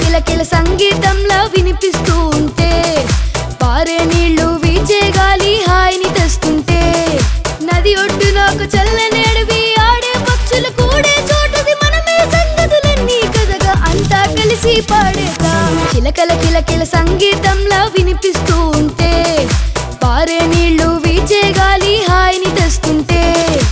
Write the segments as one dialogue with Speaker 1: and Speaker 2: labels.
Speaker 1: కిలకిల సంగీతంలా వినిపిస్తూ ఉంటే పారే నీళ్లు వీచే గాలి హాయిని తెస్తుంటే నది ఒడ్డున ఒక చల్లని అడవి ఆడే పక్షులు కూడే చోటది మనమే సంగతులన్నీ కదగా అంతా కలిసి పాడేద్దాం చిలకల కిలకిల సంగీతంలా వినిపిస్తూ ఉంటే పారే నీళ్లు వీచే గాలి హాయిని తెస్తుంటే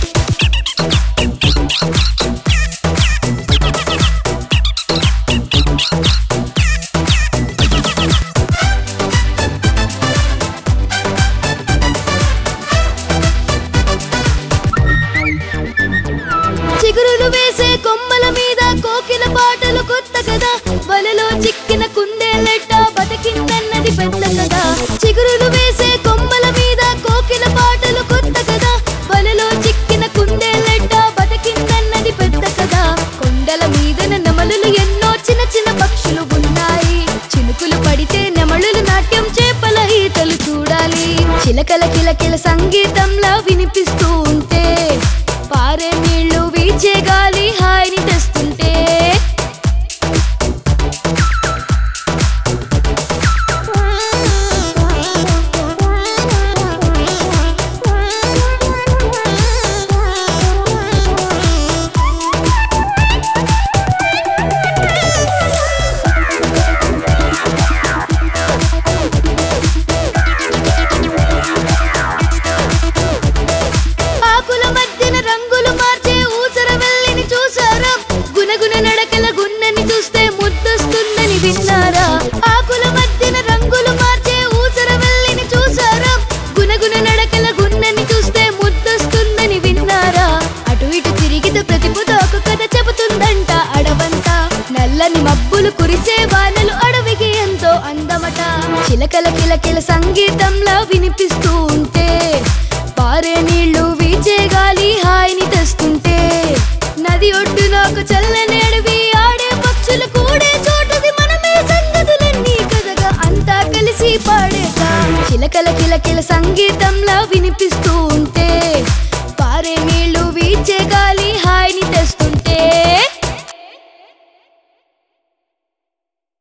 Speaker 1: చిగురులు వేసే కొమ్మల మీద కోకిల పాటలు కొత్త కదా వలలో చిక్కిన కుందేలెట్ట బతికిందన్నది పెద్ద కదా చిగురులు వేసే కొమ్మల మీద కోకిల పాటలు కొత్త కదా వలలో చిక్కిన కుందేలెట్ట బతికిందన్నది పెద్ద కదా కొండల మీదన నెమలులు ఎన్నో చిన్న చిన్న పక్షులు ఉన్నాయి చినుకులు పడితే నెమలులు నాట్యం చేపల ఈతలు చూడాలి చిలకల కిలకిల సంగీతంలా వినిపిస్తూ ఉంటే పారే నీళ్లు వీచే గాలి హాయిని తెస్తుంటే ఆకుల మధ్యన రంగులు మార్చే ఊసర వెళ్ళిని చూసారా గునగున నడకల గున్నని చూస్తే ముద్దొస్తుందని విన్నారా ఆకుల మధ్యన రంగులు మార్చే ఊసర వెళ్ళిని చూసారా గునగున నడకల గున్నని చూస్తే ముద్దొస్తుందని విన్నారా అటు ఇటు తిరిగితే ప్రతిపుత ఒక కథ చెబుతుందంట అడవంతా నల్లని మబ్బులు కురిసే వానలు అడవికి ఎంతో అందమట చిలకల కిలకిల సంగీతంలా వినిపిస్తూ ఉంటే పారే నీళ్లు వీచే